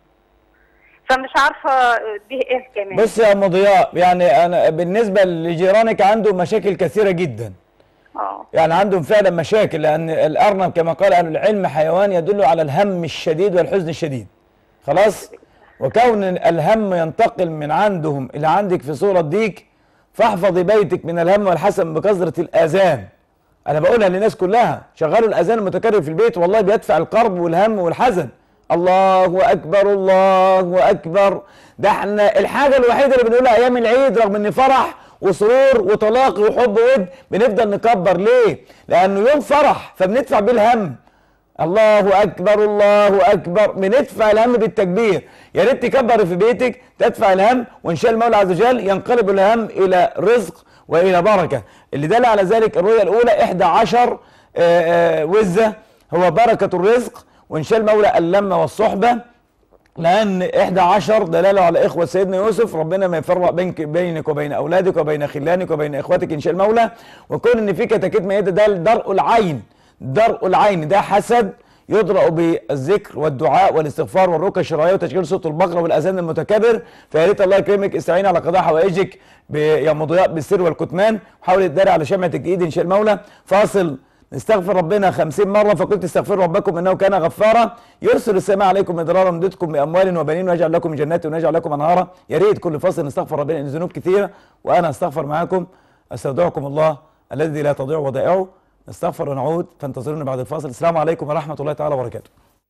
فمش عارفة دي ايه كمان بص يا ام ضياء يعني انا بالنسبه لجيرانك عنده مشاكل كثيره جدا اه يعني عندهم فعلا مشاكل لان الارنب كما قال اهل العلم حيوان يدل على الهم الشديد والحزن الشديد خلاص وكون الهم ينتقل من عندهم الى عندك في صوره ديك فاحفظي بيتك من الهم والحسن بكثره الاذان انا بقولها للناس كلها شغلوا الاذان المتكرر في البيت والله بيدفع الكرب والهم والحزن الله اكبر الله اكبر ده احنا الحاجه الوحيده اللي بنقولها ايام العيد رغم ان فرح وسرور وتلاقي وحب ود بنفضل نكبر ليه لانه يوم فرح فبندفع بيه الهم الله اكبر الله اكبر بندفع الهم بالتكبير يا ريت تكبر في بيتك تدفع الهم وان شاء المولى عز وجل ينقلب الهم الى رزق والى بركه اللي دل على ذلك الرؤيه الاولى 11 آه، آه، وزه هو بركه الرزق وان شاء المولى اللمه والصحبه لان 11 دلاله على اخوه سيدنا يوسف ربنا ما يفرق بينك بينك وبين اولادك وبين خلانك وبين اخواتك ان شاء المولى وكون ان في كتاكيت ميته ده درء العين درء العين ده حسد يدرأ بالذكر والدعاء والاستغفار والركع الشرعيه وتشغيل صوت البقره والاذان المتكبر فيا ريت الله يكرمك استعين على قضاء حوائجك ب- يا مضياء بالسر والكتمان وحاول تداري على شمعه الايد ان شاء المولى فاصل نستغفر ربنا خمسين مرة فقلت استغفروا ربكم إنه كان غفارا يرسل السماء عليكم مدرارا ويمددكم بأموال وبنين ويجعل لكم جنات ويجعل لكم أنهارا يا ريت كل فصل نستغفر ربنا إن الذنوب كثيرة وأنا أستغفر معاكم أستودعكم الله الذي لا تضيع ودائعه نستغفر ونعود فانتظرونا بعد الفاصل السلام عليكم ورحمة الله تعالى وبركاته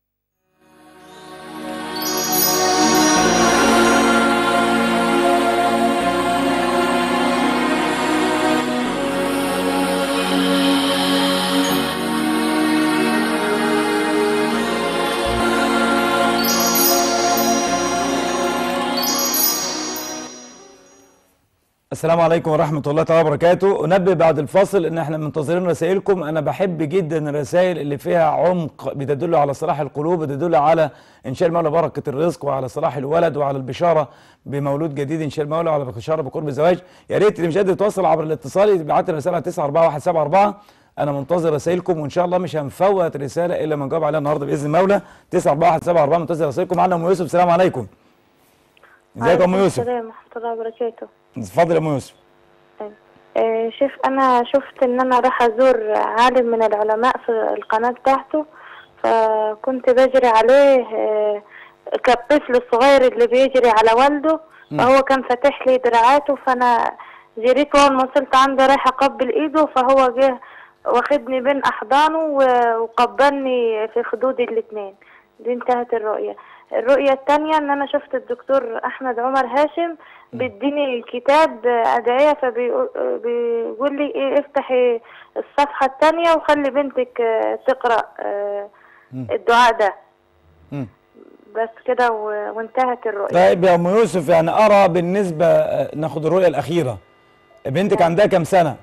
السلام عليكم ورحمة الله تعالى وبركاته أنبه بعد الفاصل إن إحنا منتظرين رسائلكم أنا بحب جدا الرسائل اللي فيها عمق بتدل على صلاح القلوب بتدل على إن شاء المولى بركة الرزق وعلى صلاح الولد وعلى البشارة بمولود جديد إن شاء المولى وعلى البشارة بقرب الزواج يا ريت اللي مش قادر يتواصل عبر الاتصال يبعت لي رسالة على 94174 أنا منتظر رسائلكم وإن شاء الله مش هنفوت رسالة إلا ما نجاوب عليها النهاردة بإذن المولى 94174 منتظر رسائلكم معنا أم يوسف السلام عليكم ازيك يا أم يوسف السلام ورحمة الله وبركاته اتفضل يا أم يوسف آه، شوف أنا شفت إن أنا راح أزور عالم من العلماء في القناة بتاعته فكنت بجري عليه آه، كالطفل الصغير اللي بيجري على والده فهو كان فاتح لي دراعاته فأنا جريت وأول ما وصلت عنده رايحة أقبل إيده فهو جه واخدني بين أحضانه و- وقبلني في خدودي الاتنين دي انتهت الرؤية الرؤية التانية ان انا شفت الدكتور احمد عمر هاشم بيديني كتاب ادعية فبيقول لي ايه افتحي الصفحة التانية وخلي بنتك آه، تقرأ آه، الدعاء ده مم. بس كده و- وانتهت الرؤية طيب يا ام يوسف يعني ارى بالنسبه آه، ناخد الرؤيه الاخيره بنتك عندها كام سنه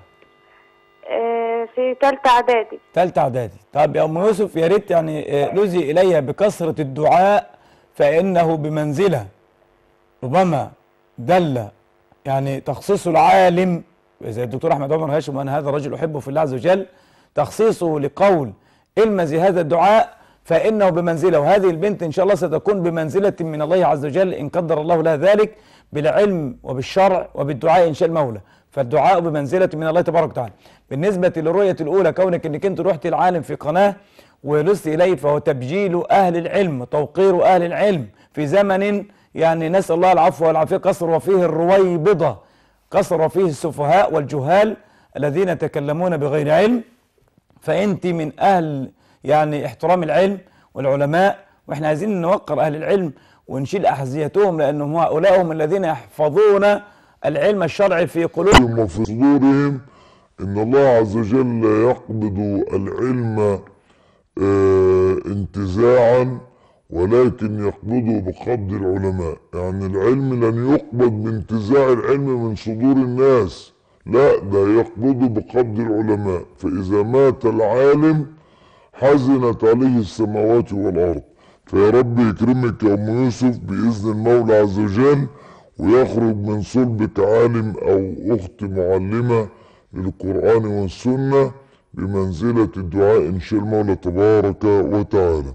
آه، في تالتة اعدادي ثالثه اعدادي طيب يا ام يوسف يا ريت يعني آه، لوزي الي بكثره الدعاء فانه بمنزله ربما دل يعني تخصيص العالم زي الدكتور احمد عمر هاشم وانا هذا الرجل احبه في الله عز وجل تخصيصه لقول المزي هذا الدعاء فانه بمنزله وهذه البنت ان شاء الله ستكون بمنزله من الله عز وجل ان قدر الله لها ذلك بالعلم وبالشرع وبالدعاء ان شاء المولى فالدعاء بمنزله من الله تبارك وتعالى بالنسبه للرؤيه الاولى كونك انك انت رحت العالم في قناه ولست اليه فهو تبجيل اهل العلم توقير اهل العلم في زمن يعني نسال الله العفو والعافيه قصر فيه الرويبضه قصر فيه السفهاء والجهال الذين يتكلمون بغير علم فانت من اهل يعني احترام العلم والعلماء واحنا عايزين نوقر اهل العلم ونشيل احذيتهم لانهم هؤلاء هم الذين يحفظون العلم الشرعي في قلوبهم وفي صدورهم ان الله عز وجل يقبض العلم آه، انتزاعا ولكن يقبضه بقبض العلماء يعني العلم لن يقبض بانتزاع العلم من صدور الناس لا ده يقبضه بقبض العلماء فإذا مات العالم حزنت عليه السماوات والأرض فيا رب يكرمك يا أم يوسف بإذن المولى عز وجل ويخرج من صلبك عالم أو أخت معلمة للقرآن والسنة بمنزلة الدعاء إن شاء المولى تبارك وتعالى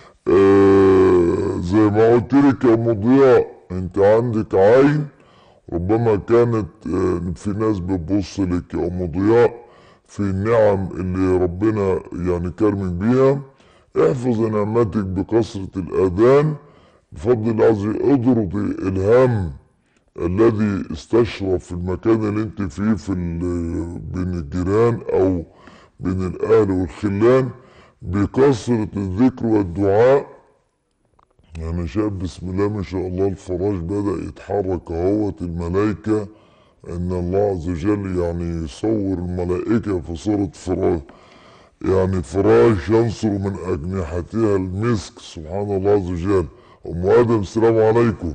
آه زي ما قلت لك يا أم ضياء أنت عندك عين ربما كانت آه في ناس بتبص لك يا أم ضياء في النعم اللي ربنا يعني كرمك بيها احفظ نعمتك بكثرة الأذان بفضل الله عز وجل اضرب الهم الذي استشرف في المكان اللي انت فيه في ال- بين الجيران او بين الاهل والخلان بكثرة الذكر والدعاء أنا شايف بسم الله ما شاء الله الفراش بدأ يتحرك اهوت الملائكة إن الله عز وجل يعني يصور الملائكة في صورة فراش يعني فراش ينصر من أجنحتها المسك سبحان الله عز وجل أم آدم السلام عليكم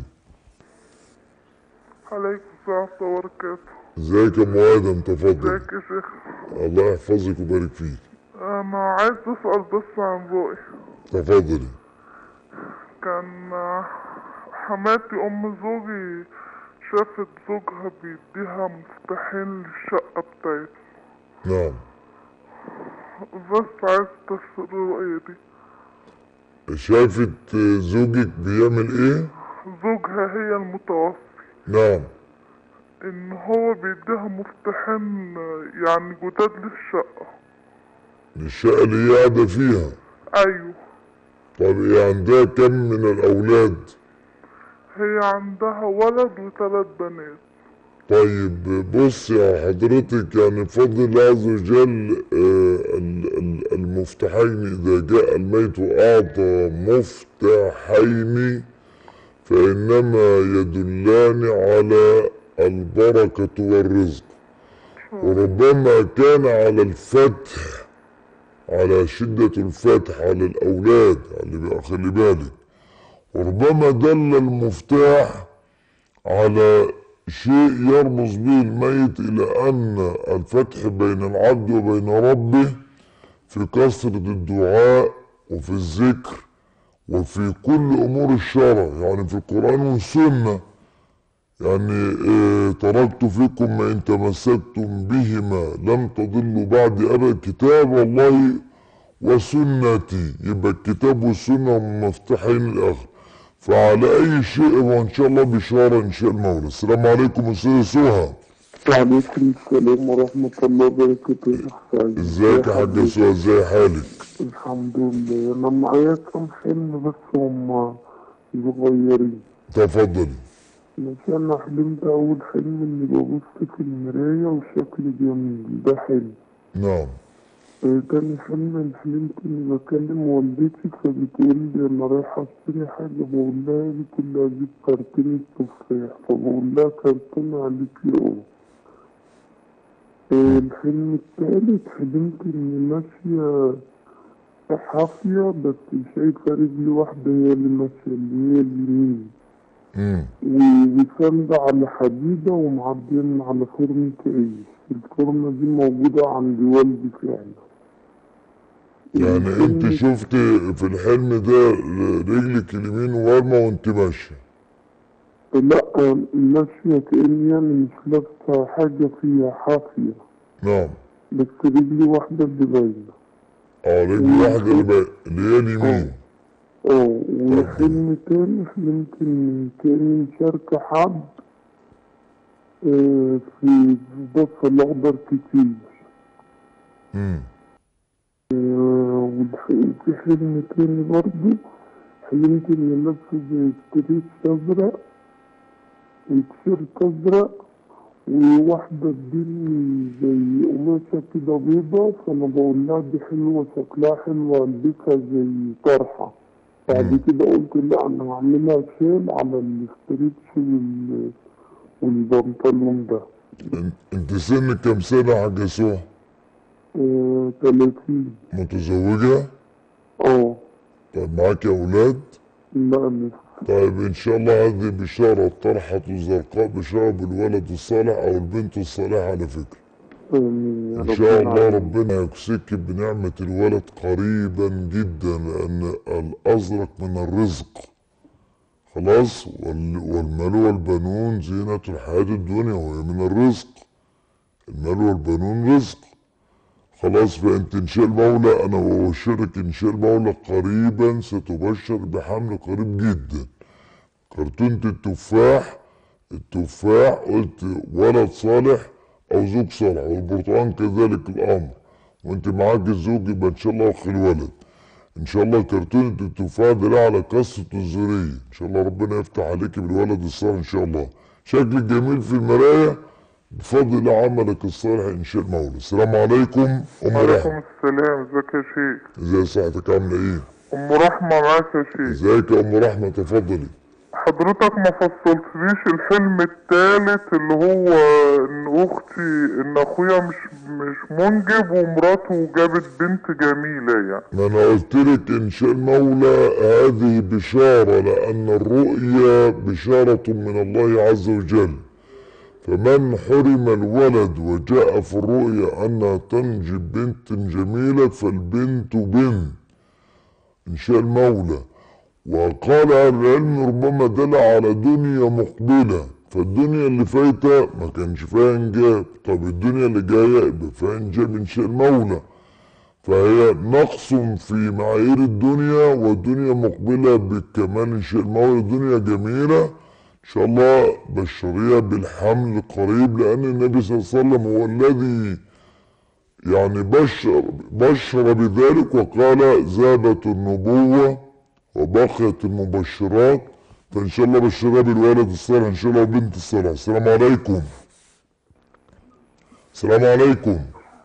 عليكم السلام ورحمة الله وبركاته ازيك يا أم آدم تفضل ازيك يا شيخ الله يحفظك ويبارك فيك انا عايز اسأل بس عن رؤية تفضلي كان آه، حماتي ام زوجي شافت زوجها بيديها مفتاحين للشقة بتاعتها نعم بس عايز تفسير الرؤية دي شافت زوجك بيعمل ايه؟ زوجها هي المتوفي نعم ان هو بيديها مفتاحين آه، يعني جداد للشقة الشقة اللي هي قاعدة فيها ايوه طب هي عندها كم من الأولاد؟ هي عندها ولد وثلاث بنات طيب بص يا حضرتك يعني بفضل الله عز وجل آه، ال- ال- المفتاحين إذا جاء الميت وأعطى مفتاحين فإنما يدلان على البركة والرزق وربما كان على الفتح على شدة الفتح على الأولاد اللي بقى خلي بالك وربما دل المفتاح على شيء يرمز به الميت إلى أن الفتح بين العبد وبين ربه في كثرة الدعاء وفي الذكر وفي كل أمور الشرع يعني في القرآن والسنة يعني آه تركت فيكم ما إن تمسكتم بهما لم تضلوا بعد أبدا كتاب الله وسنتي يبقى الكتاب والسنة هم مفتاحين الآخر فعلى أي شيء وإن شاء الله بشارة إن شاء المولى السلام عليكم أستاذ سهى وعليكم السلام ورحمة الله وبركاته يا شيخ سعيد ازيك يا حاج سهى ازي حالك الحمد لله انا معايا كام حلم بس هم صغيرين تفضلي مش انا حلمت اول حلم اني ببص في المراية وشكلي جميل ده حلم نعم آه، تاني حلم حلمت اني بكلم والدتي فبتقول لي انا رايحة اشتري حاجة بقول لها بتقول لي اجيب كرتون التفاح فبقول لها كرتون عليك اه آه، الحلم التالت حلمت اني ماشية حافية بس شايفة رجل واحدة هي اللي ماشية اللي هي اليمين امم و- وساندة على حديدة ومعدين على فرن عيش الفرنة دي موجودة عند والدي فعلا يعني انت شفت في الحلم ده رجلك اليمين وارمة وانت ماشية لا ماشية كأني يعني مش لابسة حاجة فيها حافية نعم بس رجلي واحدة اللي باينة اه رجل واحدة اللي بقى- اللي هي اليمين اه وحلم تاني حلمت إني كأني مشاركة حد آه، في البص الأخضر كتير امم آه، والح- في حلم تاني برضه حلمت إني لابسة زي ستريت أزرق وتيشيرت أزرق وواحدة اديني زي قماشة كده بيضة فأنا بقول لها دي حلوة شكلها حلوة ألبسها زي طرحة بعد كده قلت لا أنا هعملها شال على الاستريتش وال- والبنطلون ده انت سنك كام سنة يا حاج سهى آه، تلاتين متزوجة اه طيب معاك اولاد لا لسه طيب ان شاء الله هذه بشارة الطرحة الزرقاء بشارة بالولد الصالح او البنت الصالحة على فكرة آمين يا ان رب شاء الله العالمين. ربنا يكسك بنعمة الولد قريبا جدا لان الازرق من الرزق خلاص وال- والمال والبنون زينة الحياة الدنيا وهي من الرزق المال والبنون رزق خلاص فانت ان شاء المولى انا ببشرك ان شاء المولى قريبا ستبشر بحمل قريب جدا كرتونة التفاح التفاح قلت ولد صالح او زوج صالح والبرتقال كذلك الامر وانت معاك الزوج يبقى ان شاء الله اخ الولد ان شاء الله كرتونة التفاح ده على كثرة الذرية ان شاء الله ربنا يفتح عليك بالولد الصالح ان شاء الله شكلك جميل في المراية بفضل الله عملك الصالح ان شاء المولى السلام عليكم ام وعليكم رحمة السلام ازيك يا شيخ ازي صحتك عاملة ايه ام رحمه معاك يا شيخ ازيك يا ام رحمه تفضلي حضرتك ما فصلتليش الحلم التالت اللي هو ان اختي ان اخويا مش مش منجب ومراته جابت بنت جميله يعني ما انا قلت لك ان شاء المولى هذه بشاره لان الرؤيا بشاره من الله عز وجل فمن حرم الولد وجاء في الرؤيا انها تنجب بنت جميله فالبنت بنت ان شاء المولى وقال أهل العلم ربما دل على دنيا مقبلة فالدنيا اللي فايتة ما كانش فيها انجاب طب الدنيا اللي جاية يبقى فيها انجاب ان شاء المولى فهي نقص في معايير الدنيا والدنيا مقبلة بالكمال ان شاء المولى دنيا جميلة ان شاء الله بشريها بالحمل قريب لان النبي صلى الله عليه وسلم هو الذي يعني بشر بشر بذلك وقال زادت النبوه وبقيت المبشرات فان شاء الله بشرها بالولد الصالح ان شاء الله وبنت الصالح السلام عليكم السلام عليكم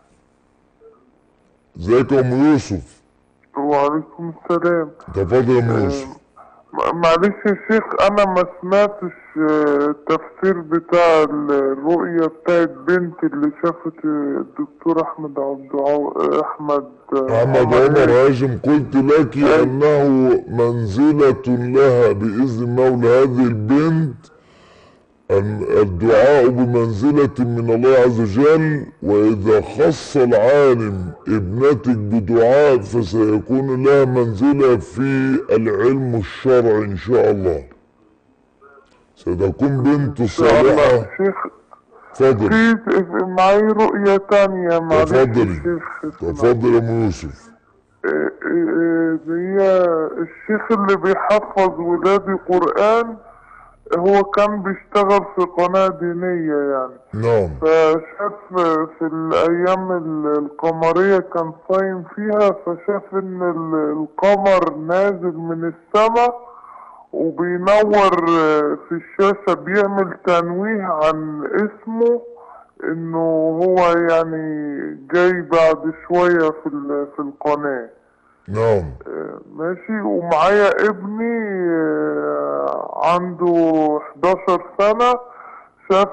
ازيك يا ام يوسف وعليكم السلام تفضل يا ام يوسف م- معلش يا شيخ انا ما سمعتش آه، التفسير بتاع الرؤية بتاعت بنت اللي شافت آه، الدكتور احمد عبد العو- احمد آه، محمد عمر هاشم قلت لك انه منزلة لها باذن مولى هذه البنت أن الدعاء بمنزلة من الله عز وجل وإذا خص العالم ابنتك بدعاء فسيكون لها منزلة في العلم الشرعي إن شاء الله ستكون بنت صالحة شيخ تفضل في في- معي رؤية تانية معلش يا تفضلي شيخ تفضل يا أم يوسف آه، آه، هي الشيخ اللي بيحفظ ولادي قرآن هو كان بيشتغل في قناة دينية يعني نعم فشاف في الأيام ال- القمرية كان صايم فيها فشاف إن ال- القمر نازل من السماء وبينور آه، في الشاشة بيعمل تنويه عن اسمه إنه هو يعني جاي بعد شوية في ال- في القناة نعم ماشي ومعايا ابني آه، عنده 11 سنة شاف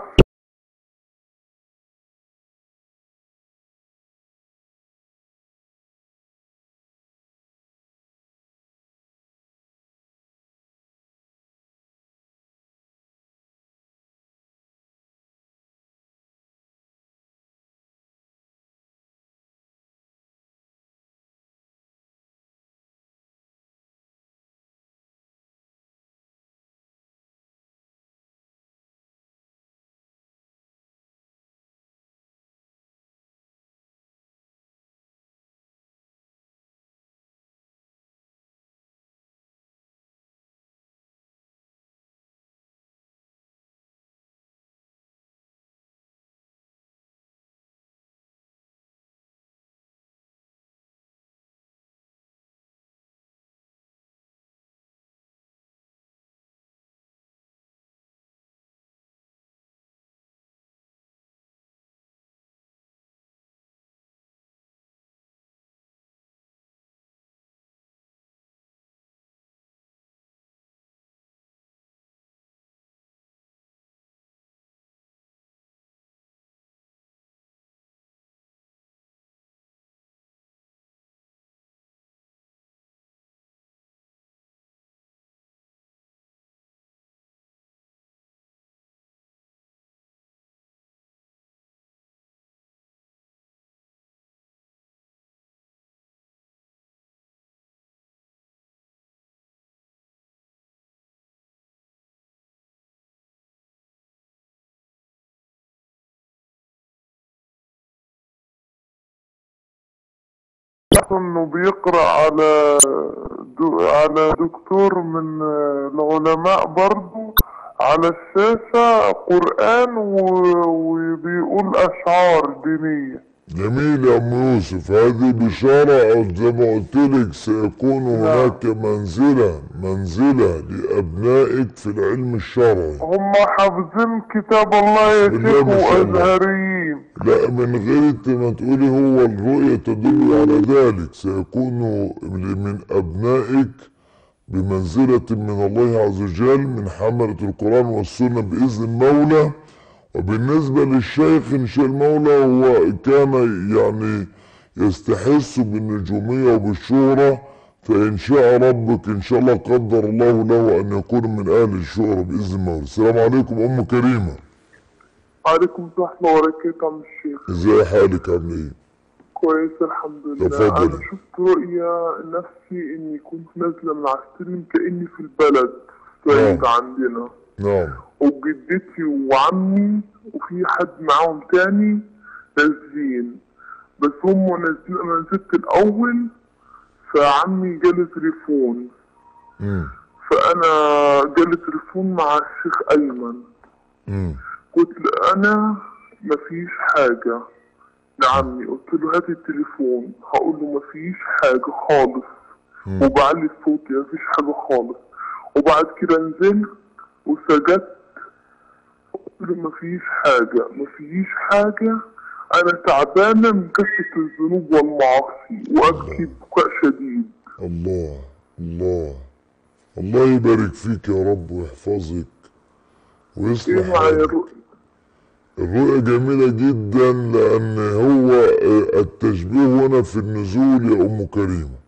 انه بيقرأ على دو على دكتور من العلماء برضو على الشاشة قرآن و- وبيقول أشعار دينية جميل يا ام يوسف هذه بشارة أو زي ما قلت لك سيكون هناك منزلة منزلة لأبنائك في العلم الشرعي هم حافظين كتاب الله يا بسم الله شيخ ما شاء الله. وأزهريين الرحيم لا من غير انت ما تقولي هو الرؤية تدل على ذلك سيكون من أبنائك بمنزلة من الله عز وجل من حملة القرآن والسنة بإذن المولى وبالنسبة للشيخ إن شاء المولى هو كان يعني يستحس بالنجومية وبالشهرة فإن شاء ربك إن شاء الله قدر الله له أن يكون من أهل الشهرة بإذن المولى السلام عليكم أم كريمة عليكم السلام ورحمة الله وبركاته عم الشيخ ازاي حالك عامل ايه؟ كويس الحمد لله تفضل. أنا شفت رؤيا نفسي إني كنت نازلة من على السلم كأني في البلد الصعيد عندنا نعم وجدتي وعمي وفي حد معاهم تاني نازلين بس هم نازلين أنا نزلت الأول فعمي جالي تليفون مم. فأنا جالي تليفون مع الشيخ أيمن مم. قلت له انا مفيش حاجة لعمي قلت له هات التليفون هقول له مفيش حاجة خالص وبعلي صوتي مفيش حاجة خالص وبعد كده نزلت وسجدت قلت له مفيش حاجة مفيش حاجة أنا تعبانة من كثرة الذنوب والمعاصي وأبكي بكاء شديد الله الله الله يبارك فيك يا رب ويحفظك ويصلح إيه معايا حالك الرؤية جميلة جدا لأن هو آه، التشبيه هنا في النزول يا أم كريمة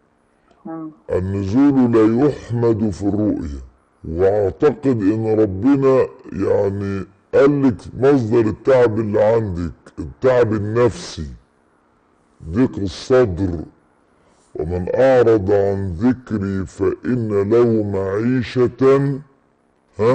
النزول لا يحمد في الرؤية وأعتقد إن ربنا يعني قال لك مصدر التعب اللي عندك التعب النفسي ضيق الصدر ومن أعرض عن ذكري فإن له معيشة ها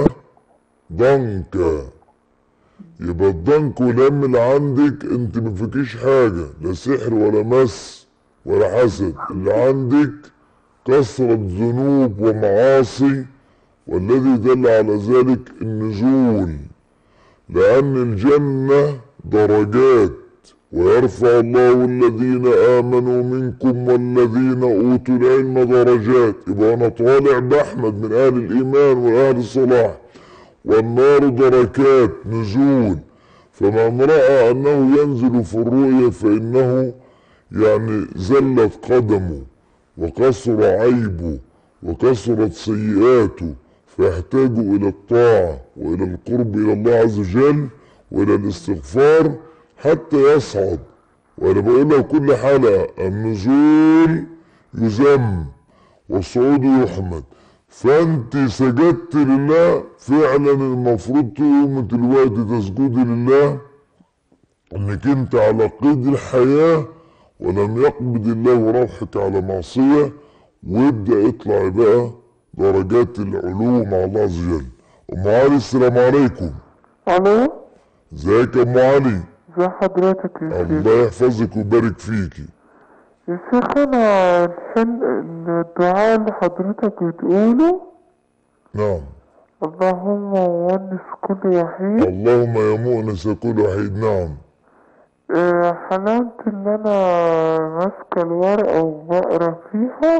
ضنكا يبقى الضنك والهم اللي عندك انت ما فيكيش حاجة لا سحر ولا مس ولا حسد اللي عندك كثرة ذنوب ومعاصي والذي دل على ذلك النزول لأن الجنة درجات ويرفع الله الذين آمنوا منكم والذين أوتوا العلم درجات يبقى أنا طالع بأحمد من أهل الإيمان وأهل الصلاح والنار دركات نزول فمن رأى أنه ينزل في الرؤيا فإنه يعني زلت قدمه وكسر عيبه وكسرت سيئاته فيحتاج إلى الطاعة وإلى القرب إلى الله عز وجل وإلى الاستغفار حتى يصعد وأنا بقولها كل حلقة النزول يذم والصعود يحمد فأنت سجدت لله فعلا المفروض تقوم دلوقتي تسجدي لله انك انت على قيد الحياة ولم يقبض الله روحك على معصية وابدأ اطلع بقى درجات العلو مع الله عز وجل ام علي السلام عليكم الو ازيك يا ام علي ازي حضرتك يا شيخ الله يحفظك ويبارك فيكي يا شيخ انا الحل الدعاء اللي حضرتك بتقوله نعم اللهم ونس كل وحيد اللهم يا مؤنس كل وحيد نعم آه، حلمت ان انا ماسكة الورقة وبقرا فيها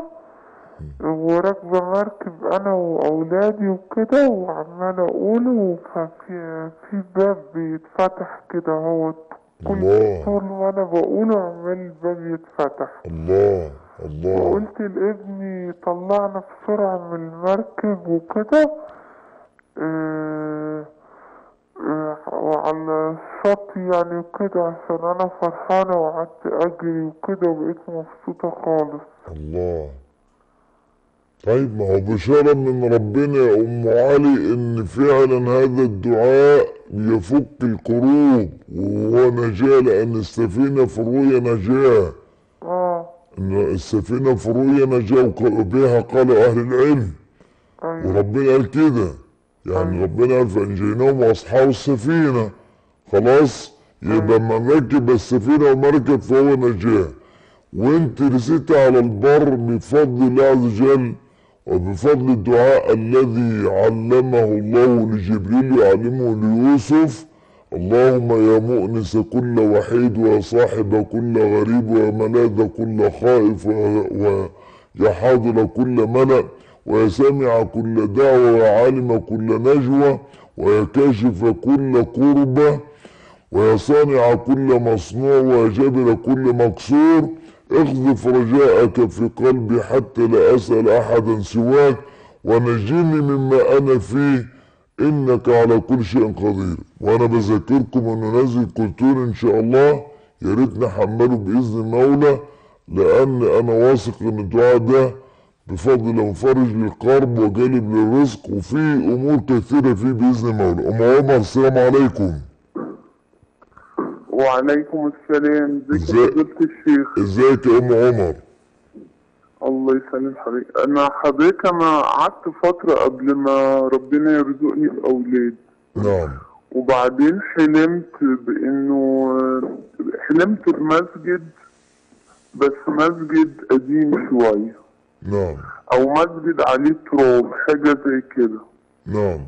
وراكبة مركب انا واولادي وكده وعمال اقوله ففي في باب بيتفتح كده هو كل الله طول ما انا بقوله عمال الباب يتفتح الله الله وقلت لابني طلعنا بسرعة من المركب وكده آه، آه، وعلى الشط يعني وكده عشان انا فرحانة وقعدت اجري وكده وبقيت مبسوطة خالص الله طيب ما هو بشارة من ربنا يا أم علي إن فعلا هذا الدعاء يفك الكروب وهو نجاة لأن السفينة في الرؤيا نجاة اه إن السفينة في الرؤيا نجاة وبها قال أهل العلم وربنا قال كده يعني ربنا قال فأنجيناهم وأصحاب السفينة خلاص يبقى من ركب السفينة ومركب فهو نجاة وانت رسيت على البر بفضل الله عز وجل وبفضل الدعاء الذي علمه الله لجبريل يعلمه ليوسف اللهم يا مؤنس كل وحيد ويا صاحب كل غريب ويا ملاذ كل خائف ويا ويا حاضر كل ملأ ويا سامع كل دعوة ويا عالم كل نجوى ويا كاشف كل كربة ويا صانع كل مصنوع ويا جابر كل مكسور اخذف رجاءك في قلبي حتى لا أسأل أحدا سواك ونجني مما أنا فيه إنك على كل شيء قدير وأنا بذكركم إنه نازل كلتون إن شاء الله يا ريت نحمله بإذن المولى لأن أنا واثق إن الدعاء ده بفضل مفرج للقرب وجالب للرزق وفي أمور كثيرة فيه بإذن المولى أم عمر السلام عليكم وعليكم السلام ازيك يا ازاي- فضيلة الشيخ ازيك يا أم عمر الله يسلم حضرتك انا حضرتك انا قعدت فترة قبل ما ربنا يرزقني بأولاد نعم وبعدين حلمت بانه حلمت بمسجد بس مسجد قديم شوية نعم او مسجد عليه تراب حاجة زي كده نعم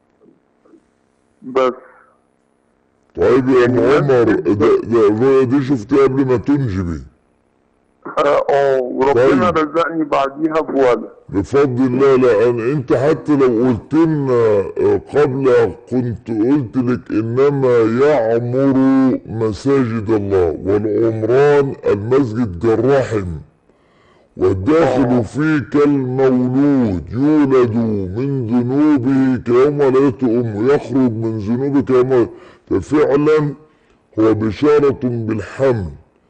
بس طيب يا أم عمر ده, ده الرؤية دي شفتها قبل ما تنجبي اه آه، وربنا طيب. رزقني بعديها بولد بفضل الله لأن أنت حتى لو قلت لنا آه، قبل كنت قلت لك إنما يعمر مساجد الله والعمران المسجد كالرحم والداخل فيه كالمولود يولد من ذنوبه كيوم ولدته أمه يخرج من ذنوبه كيوم ففعلا هو بشارة بالحمل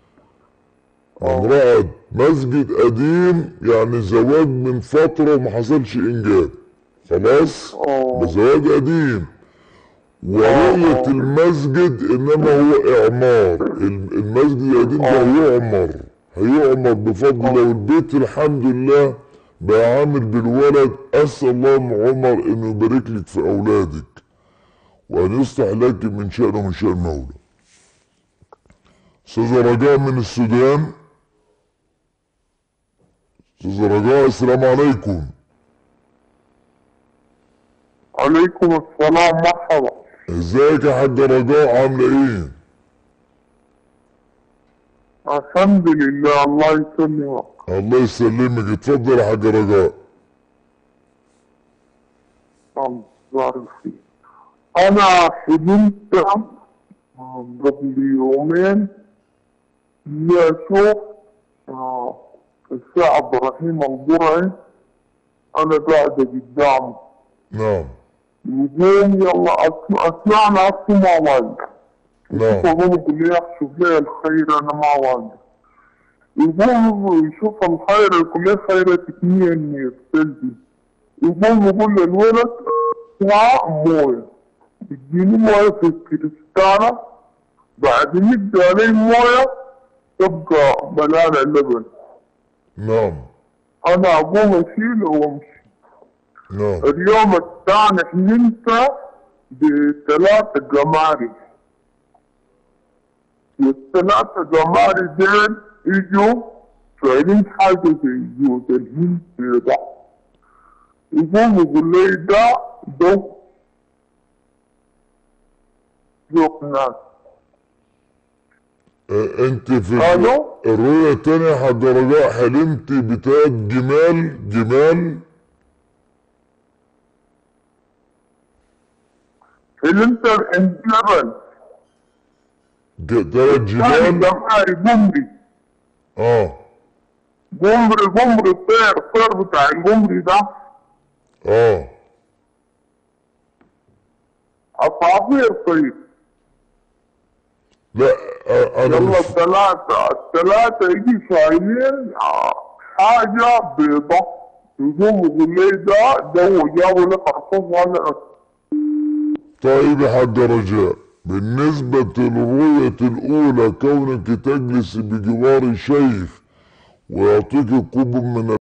امرأة مسجد قديم يعني زواج من فترة وما حصلش إنجاب خلاص ده زواج قديم ورؤية المسجد إنما هو إعمار ال- المسجد القديم ده هيعمر هيعمر بفضل الله والبيت الحمد لله بقى عامل بالولد أسأل الله أم عمر إنه يبارك لك في أولادك وأن يصلح لك من شأنه ومن شأن المولى أستاذة رجاء من السودان أستاذة رجاء السلام عليكم عليكم السلام مرحبا ازيك يا حاجة رجاء عاملة ايه؟ الحمد لله الله يسلمك الله يسلمك اتفضل يا حاجة رجاء الله يبارك فيك انا حلمت قبل يومين اني اشوف آه، الشيخ عبد الرحيم البرعي انا قاعدة قدامه نعم يقوم يلا أسمع- اسمعنا اسمع مع بعض نعم يقوم يقول لي شوف لي الخير انا ما واقف يقوم يشوف الخير يقول لي خيرتك مية مية سلبي يقوم يقول للولد اسمع موية يديني موية في الكريستالة بعدين يدي علي موية تبقى ملانة لبن نعم انا اقوم اشيله وامشي نعم اليوم الثاني حلمت بثلاثة جماري والثلاثة جماري ديل اجوا فاهمين حاجة زي جوز الهند ده يقوم يقول لي ده ده ذوق ناس اه انت في الو الرؤية التانية يا حاجة رجاء حلمت بتلات جمال جمال حلمت عند لبن ج- تلات ثاني جمال جماري قمري اه قمري قمري الطير الطير بتاع القمري ده اه عصافير طيب لا اه انا يلا مش الثلاثة الثلاثة يجي شايلين آه، حاجة بيضة يقوم يقول لي ده ده هو جابوا لك خرطوم وانا طيب يا حاج رجاء بالنسبة للرؤية الأولى كونك تجلس بجوار شيخ ويعطيك كوب من